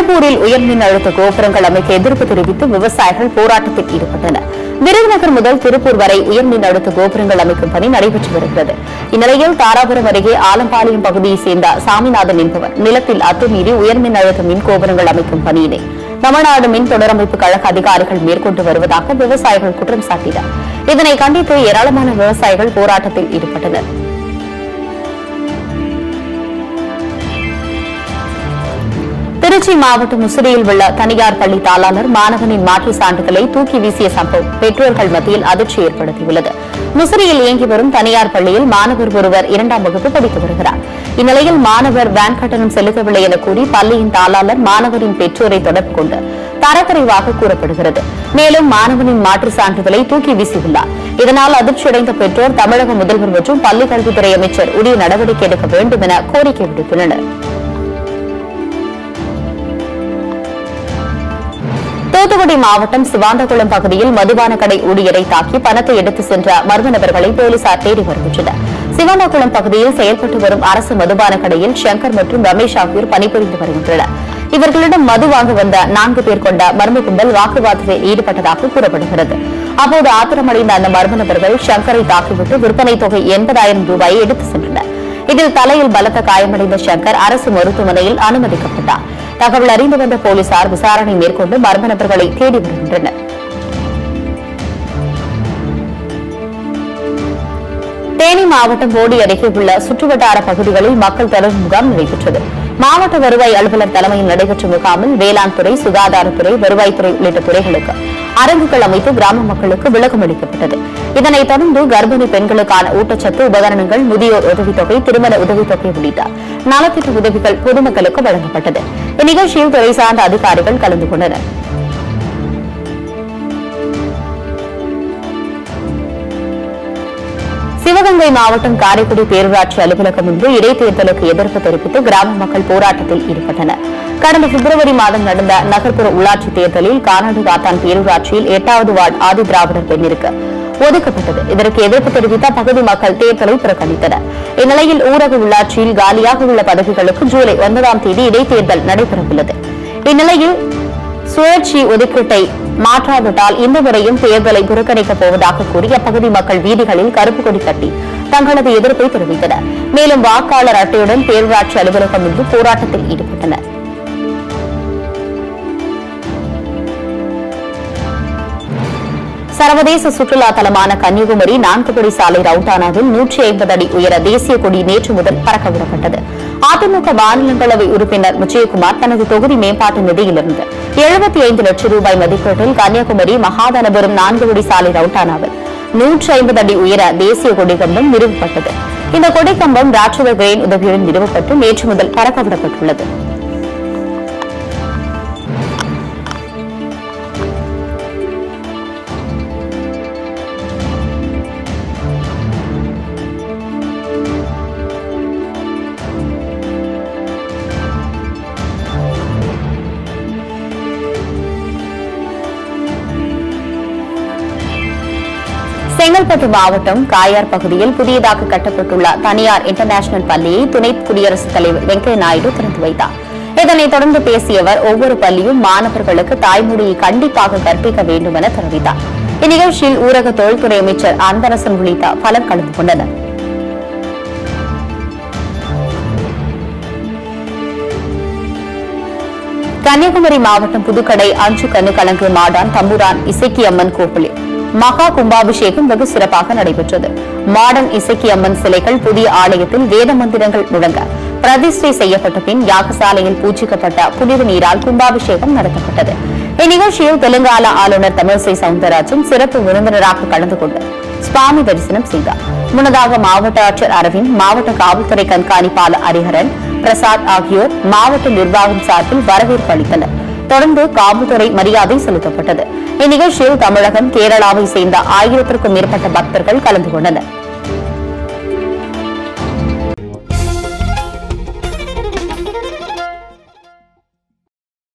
திருப்பூரில் உயர்மின் அழுத்த கோபுரங்கள் அமைக்க எதிர்ப்பு தெரிவித்து விவசாயிகள் போராட்டத்தில் ஈடுபட்டனர் விருதுநகர் முதல் திருப்பூர் வரை உயர்மின் அழுத்த கோபுரங்கள் அமைக்கும் பணி நடைபெற்று வருகிறது இந்நிலையில் தாராபுரம் அருகே ஆலம்பாளையம் பகுதியைச் சேர்ந்த சாமிநாதன் என்பவர் நிலத்தில் அத்துமீறி உயர்மின் அழுத்த மின் கோபுரங்கள் அமைக்கும் பணியினை தமிழ்நாடு மின் தொடரமைப்பு கழக அதிகாரிகள் மேற்கொண்டு வருவதாக விவசாயிகள் குற்றம் சாட்டினர் இதனை கண்டித்து ஏராளமான விவசாயிகள் போராட்டத்தில் ஈடுபட்டனர் திருச்சி மாவட்டம் முசிறியில் உள்ள தனியார் பள்ளி தாளாளர் மாணவனின் மாற்று சான்றிதழை தூக்கி வீசிய சம்பவம் பெற்றோர்கள் மத்தியில் அதிர்ச்சி ஏற்படுத்தியுள்ளது முசிறியில் இயங்கி வரும் தனியார் பள்ளியில் மாணவர் ஒருவர் இரண்டாம் வகுப்பு படித்து வருகிறார் இந்நிலையில் மாணவர் வேன் கட்டணம் செலுத்தவில்லை என கூறி பள்ளியின் தாளாளர் மாணவரின் பெற்றோரை தொடர்பு கொண்டு தரக்குறைவாக கூறப்படுகிறது மேலும் மாணவனின் மாற்று சான்றிதழை தூக்கி வீசியுள்ளார் இதனால் அதிர்ச்சியடைந்த பெற்றோர் தமிழக முதல்வர் மற்றும் பள்ளிக் கல்வித்துறை அமைச்சர் உரிய நடவடிக்கை எடுக்க வேண்டும் என கோரிக்கை விடுத்துள்ளனர் தூத்துக்குடி மாவட்டம் சிவாந்தகுளம் பகுதியில் மதுபான கடை ஊழியரை தாக்கி பணத்தை எடுத்து சென்ற மர்ம நபர்களை போலீசார் தேடி வருகின்றனர் சிவாந்தகுளம் பகுதியில் செயல்பட்டு வரும் அரசு மதுபான கடையில் சங்கர் மற்றும் ரமேஷ் ஆகியோர் பணிபுரிந்து வருகின்றனர் இவர்களிடம் மது வாங்க வந்த நான்கு பேர் கொண்ட மர்ம கும்பல் வாக்குவாதத்தில் ஈடுபட்டதாக கூறப்படுகிறது அப்போது ஆத்திரமடைந்த அந்த மர்ம நபர்கள் சங்கரை தாக்கிவிட்டு விற்பனை தொகை எண்பதாயிரம் ரூபாயை எடுத்து சென்றனர் இதில் தலையில் பலத்த காயமடைந்த சங்கர் அரசு மருத்துவமனையில் அனுமதிக்கப்பட்டார் தகவல் அறிந்து வந்த போலீசார் விசாரணை மேற்கொண்டு மர்ம நபர்களை தேடி வருகின்றனர் தேனி மாவட்டம் போடி அருகே உள்ள சுற்றுவட்டார பகுதிகளில் மக்கள் தொடர்பு முகாம் நடைபெற்றது மாவட்ட வருவாய் அலுவலர் தலைமையில் நடைபெற்ற முகாமில் வேளாண் துறை சுகாதாரத்துறை வருவாய்த்துறை உள்ளிட்ட துறைகளுக்கு அரங்குகள் அமைத்து கிராம மக்களுக்கு விளக்கம் அளிக்கப்பட்டது இதனைத் தொடர்ந்து கர்ப்பிணி பெண்களுக்கான ஊட்டச்சத்து உபகரணங்கள் முதியோர் உதவித்தொகை திருமண உதவித்தொகை உள்ளிட்ட நலத்திட்ட உதவிகள் பொதுமக்களுக்கு வழங்கப்பட்டது இந்நிகழ்ச்சியில் துறை சார்ந்த அதிகாரிகள் கலந்து கொண்டனர் சிவகங்கை மாவட்டம் காரைக்குடி பேரூராட்சி அலுவலகம் முன்பு இடைத்தேர்தலுக்கு எதிர்ப்பு தெரிவித்து கிராம மக்கள் போராட்டத்தில் ஈடுபட்டனர் கடந்த பிப்ரவரி மாதம் நடந்த நகர்ப்புற உள்ளாட்சி தேர்தலில் கானாடு காத்தான் பேரூராட்சியில் எட்டாவது வார்டு ஆதி திராவிடர் பெண்ணிற்கு ஒதுக்கப்பட்டது இதற்கு எதிர்ப்பு தெரிவித்த பகுதி மக்கள் தேர்தலை புறக்கணித்தனர் இந்நிலையில் ஊரக உள்ளாட்சியில் காலியாக உள்ள பதவிகளுக்கு ஜூலை ஒன்பதாம் தேதி இடைத்தேர்தல் நடைபெறவுள்ளது இந்நிலையில் சுழற்சி ஒதுக்கீட்டை மாற்றாவிட்டால் இந்த முறையும் தேர்தலை புறக்கணிக்கப் போவதாக கூறி அப்பகுதி மக்கள் வீதிகளில் கருப்பு கொடி கட்டி தங்களது எதிர்ப்பை தெரிவித்தனர் மேலும் வாக்காளர் அட்டையுடன் பேரூராட்சி அலுவலகம் முன்பு போராட்டத்தில் ஈடுபட்டனர் சர்வதேச சுற்றுலா தலமான கன்னியாகுமரி நான்குபடி சாலை ரவுண்டானாவில் நூற்றி ஐம்பது அடி உயர தேசிய கொடி நேற்று முதல் பறக்கவிடப்பட்டது அதிமுக மாநிலங்களவை உறுப்பினர் விஜயகுமார் தனது தொகுதி மேம்பாட்டு நிதியிலிருந்து எழுபத்தி ஐந்து லட்சம் ரூபாய் மதிப்பீட்டில் கன்னியாகுமரி மகாதனபுரம் நான்குபடி சாலை ரவுண்டானாவில் நூற்றி ஐம்பது அடி உயர தேசிய கொடி கம்பம் நிறுவப்பட்டது இந்த கொடி கம்பம் ராட்சத கிரெயின் உதவியுடன் நிறுவப்பட்டு நேற்று முதல் பறக்கவிடப்பட்டுள்ளது செங்கல்பட்டு மாவட்டம் காயார் பகுதியில் புதியதாக கட்டப்பட்டுள்ள தனியார் இன்டர்நேஷனல் பள்ளியை துணை குடியரசுத் தலைவர் வெங்கையா நாயுடு திறந்து வைத்தார் இதனைத் தொடர்ந்து பேசிய அவர் ஒவ்வொரு பள்ளியும் மாணவர்களுக்கு தாய்மொழியை கண்டிப்பாக கற்பிக்க வேண்டும் என தெரிவித்தார் இந்நிகழ்ச்சியில் ஊரக தொழில்துறை அமைச்சர் அன்பரசன் உள்ளிட்ட பலர் கலந்து கொண்டனர் கன்னியாகுமரி மாவட்டம் புதுக்கடை அஞ்சு கண்ணுக்கலங்கு மாடான் தம்புரான் இசைக்கி அம்மன் கோவிலில் மகா கும்பாபிஷேகம் வெகு சிறப்பாக நடைபெற்றது மாடர்ன் இசைக்கி அம்மன் சிலைகள் புதிய ஆலயத்தில் வேத மந்திரங்கள் முழங்க பிரதிஷ்டை செய்யப்பட்ட பின் யாகசாலையில் பூஜிக்கப்பட்ட புனித நீரால் கும்பாபிஷேகம் நடத்தப்பட்டது இந்நிகழ்ச்சியில் தெலுங்கானா ஆளுநர் தமிழிசை சவுந்தரராஜன் சிறப்பு விருந்தினராக கலந்து கொண்டு சுவாமி தரிசனம் செய்தார் முன்னதாக மாவட்ட ஆட்சியர் அரவிந்த் மாவட்ட காவல்துறை கண்காணிப்பாளர் ஹரிஹரன் பிரசாத் ஆகியோர் மாவட்ட நிர்வாகம் சார்பில் வரவேற்பு அளித்தனர் தொடர்ந்து காவல்துறை மரியாதை செலுத்தப்பட்டது இந்நிகழ்ச்சியில் தமிழகம் கேரளாவை சேர்ந்த ஆயிரத்திற்கும் மேற்பட்ட பக்தர்கள் கலந்து கொண்டனர்